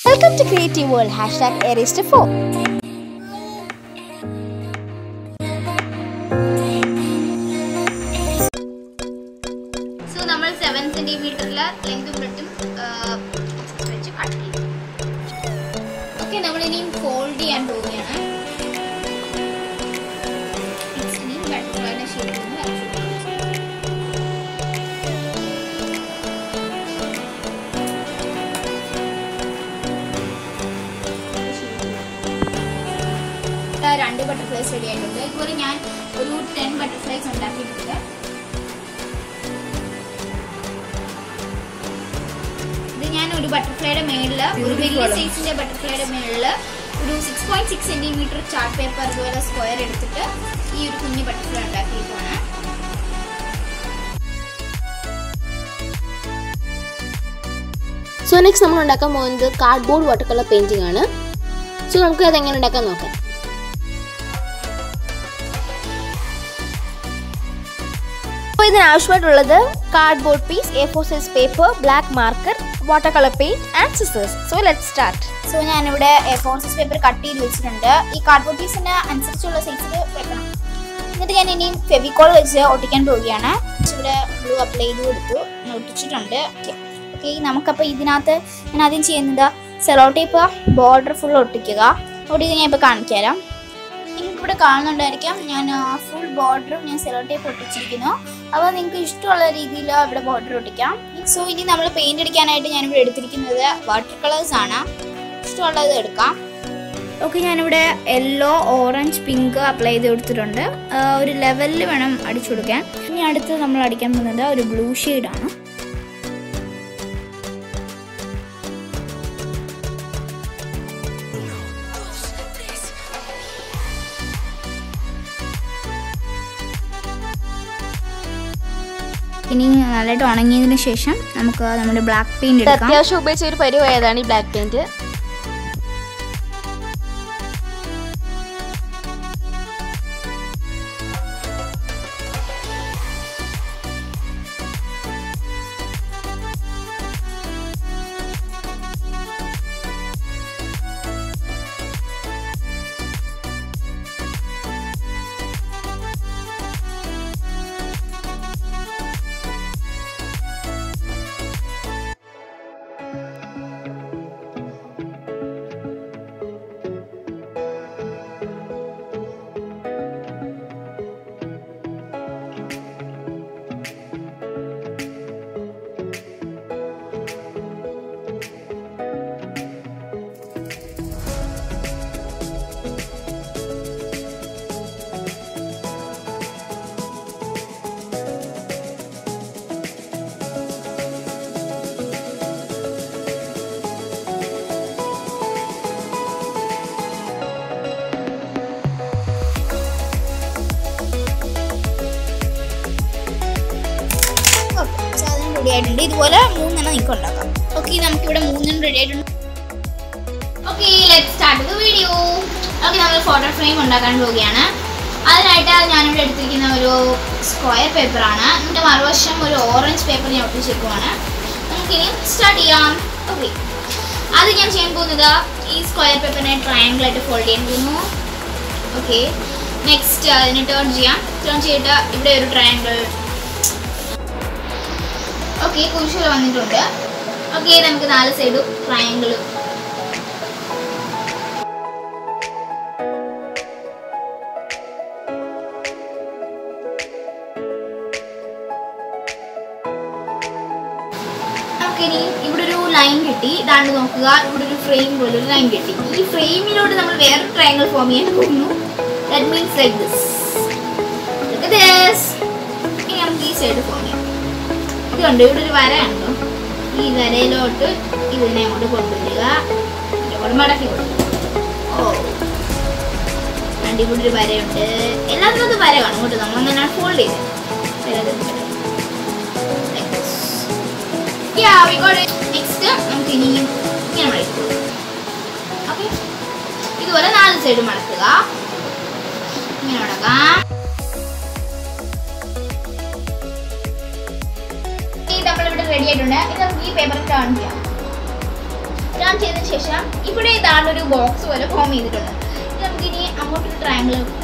Welcome to Creative World. Hashtag Aries to 4. So നമ്മൾ seven സെന്റിമീറ്ററിൽ ലെങ്തും ബ്രെഡും വെച്ച് കട്ട് ചെയ്യും ഓക്കെ നമ്മൾ ഇനിയും ഫോൾഡ് ചെയ്യാൻ പോവുകയാണ് Next ഇനി ബട്ടർഫ്ലൈയുടെ ഷേപ്പിൽ നിന്ന് വരച്ചു കൊടുക്കാം. രണ്ട് ബട്ടർഫ്ലൈസ് റെഡി ആയിട്ടുണ്ട് ഇതുപോലെ ഞാൻ ഒരു ടെൻ ബട്ടർഫ്ലൈസ് ഉണ്ടാക്കിയിട്ടുണ്ട് ഇത് ഞാൻ ഒരു ബട്ടർഫ്ലൈയുടെ മേളില് ഒരു വലിയ സൈസിന്റെ ബട്ടർഫ്ലൈയുടെ മേളില് ഒരു six point six centimetre chart paper അതുപോലെ സ്ക്വയർ എടുത്തിട്ട് ഈ ഒരു കുഞ്ഞു ബട്ടർഫ്ലൈ ഉണ്ടാക്കിയിരിക്കുവാണ് സോ നെക്സ്റ്റ് നമ്മൾ ഉണ്ടാക്കാൻ പോകുന്നത് കാർഡ്ബോർഡ് വാട്ടർ കളർ പെയിന്റിംഗ് ആണ് സോ നമുക്ക് അത് എങ്ങനെ ഉണ്ടാക്കാൻ നോക്കാം അപ്പോൾ ഇതിന് ആവശ്യമായിട്ടുള്ളത് cardboard piece A four size paper black marker water colour paint and scissors so let start so ഞാനിവിടെ ഫോൺസസ് പേപ്പർ കട്ട് ചെയ്ത് വെച്ചിട്ടുണ്ട് ഈ കാർഡ്ബോർഡ് പീസിന് അനുസരിച്ചുള്ള സൈസിൽ വെക്കണം എന്നിട്ട് ഞാൻ ഇനിയും ഫെവിക്കോൾ വെച്ച് ഒട്ടിക്കാൻ പോവുകയാണ് ഇവിടെ ബ്ലൂ അപ്ലൈ ചെയ്ത് കൊടുത്തു ഞാൻ ഒട്ടിച്ചിട്ടുണ്ട് ഓക്കെ നമുക്കപ്പോൾ ഇതിനകത്ത് ഞാൻ ആദ്യം ചെയ്യുന്നത് സെലോ ടേപ്പ് ബോർഡർ ഫുൾ ഒട്ടിക്കുക ഒട്ടിച്ച് ഞാൻ ഇപ്പോൾ കാണിച്ചു തരാം നിങ്ങൾക്ക് ഇവിടെ കാണുന്നുണ്ടായിരിക്കാം ഞാൻ ഫുൾ ബോർഡറും ഞാൻ സെലോ ടേപ്പ് ഒട്ടിച്ചിരിക്കുന്നു അപ്പോൾ നിങ്ങൾക്ക് ഇഷ്ടമുള്ള രീതിയിൽ ഇവിടെ ബോർഡർ ഒട്ടിക്കാം സോ ഇനി നമ്മൾ പെയിന്റ് അടിക്കാനായിട്ട് ഞാനിവിടെ എടുത്തിരിക്കുന്നത് വാട്ടർ കളേഴ്സ് ആണ് ഇഷ്ടമുള്ളത് എടുക്കാം ഓക്കെ ഞാനിവിടെ യെല്ലോ ഓറഞ്ച് പിങ്ക് അപ്ലൈ ചെയ്ത് കൊടുത്തിട്ടുണ്ട് ആ, ഒരു ലെവലിൽ വേണം അടിച്ചു കൊടുക്കാൻ ഇനി അടുത്ത് നമ്മൾ അടിക്കാൻ പോകുന്നത് ഒരു ബ്ലൂ ആണ് ഇനി നല്ലതായിട്ട് ഉണങ്ങിയതിന് ശേഷം നമുക്ക് നമ്മുടെ ബ്ലാക്ക് പെയിന്റ് എടുക്കാം അത്യാവശ്യം ഉപയോഗിച്ച ഒരു പരിവായതാണ് ഈ ബ്ലാക്ക് പെയിന്റ് സാധനം റെഡി ആയിട്ടുണ്ട് ഇതുപോലെ മൂന്നെണ്ണം നിങ്ങൾക്ക് ഉണ്ടാക്കാം ഓക്കെ നമുക്കിവിടെ മൂന്നെണ്ണം റെഡി ആയിട്ടുണ്ട് okay let start the video okay നമ്മൾ ഫോട്ടോ ഫ്രെയിം ഉണ്ടാക്കാൻ പോവുകയാണ് അതിനായിട്ട് ഞാനിവിടെ എടുത്തിരിക്കുന്ന ഒരു സ്ക്വയർ പേപ്പറാണ് എന്നിട്ട് മറുവശം ഒരു ഓറഞ്ച് പേപ്പർ ഞാൻ ഒട്ടിച്ചേക്കുവാണ് നമുക്കിനി സ്റ്റാർട്ട് ചെയ്യാം ഓക്കെ അത് ഞാൻ ചെയ്യാൻ പോകുന്നത് ഈ സ്ക്വയർ പേപ്പറിനെ ട്രയാങ്കിൾ ആയിട്ട് ഫോൾഡ് ചെയ്യാൻ പോകുന്നു ഓക്കെ നെക്സ്റ്റ് അതിനെ ടേൺ ചെയ്യാം ടേൺ ചെയ്തിട്ട് ഇവിടെ ഒരു ട്രയാങ്കിൾ ഓക്കെ കുരിശുകൾ വന്നിട്ടുണ്ട് ഓക്കെ നമുക്ക് നാല് സൈഡും ട്രയാങ്കിൾ നമുക്കിനി ഇവിടെ ഒരു ലൈൻ കിട്ടി ഇതാണ്ട് നോക്കുക ഇവിടെ ഒരു ഫ്രെയിം പോലെ ഒരു ലൈൻ കിട്ടി ഈ ഫ്രെയിമിലോട്ട് നമ്മൾ വേറെ ട്രയാങ്കിൾ ഫോം ചെയ്യാൻ പോകുന്നു ദാറ്റ് മീൻസ് ലൈക്ക് ദിസ് ഇനി നമുക്ക് ഈ സൈഡ് ഫോം ചെയ്യാം ഇത് കണ്ടോ ഇവിടെ ഒരു വരയുണ്ടോ ഈ വരയിലോട്ട് ഇതിനെ അങ്ങോട്ട് കൊണ്ടുവരിക ഇവിടെ മടക്കി കൊടുക്കുക ഓ രണ്ട് ഇവിടെ ഒരു വരയുണ്ട് എല്ലാത്തിനും അത് വര കാണും കേട്ടോ നമ്മൾ അങ്ങനെ ഫോൾഡ് ചെയ്ത് നെക്സ്റ്റ് നമുക്ക് ഇനിയും ഇങ്ങനെ മടക്കുക ഓക്കെ ഇതുപോലെ നാല് സൈഡ് മടക്കുക ഇങ്ങനെ മടക്കാം ഈ നമ്മളിവിടെ റെഡി ആയിട്ടുണ്ട് ഇനി നമുക്ക് ഈ പേപ്പർ ടേൺ ചെയ്യാം ഇതെല്ലാം ചെയ്തതിന് ശേഷം ഇവിടെ ഇതാണ് ഒരു ബോക്സ് പോലെ ഫോം ചെയ്തിട്ടുണ്ട് ഇത് നമുക്കിനി അങ്ങോട്ടൊരു ട്രയാങ്കിൾ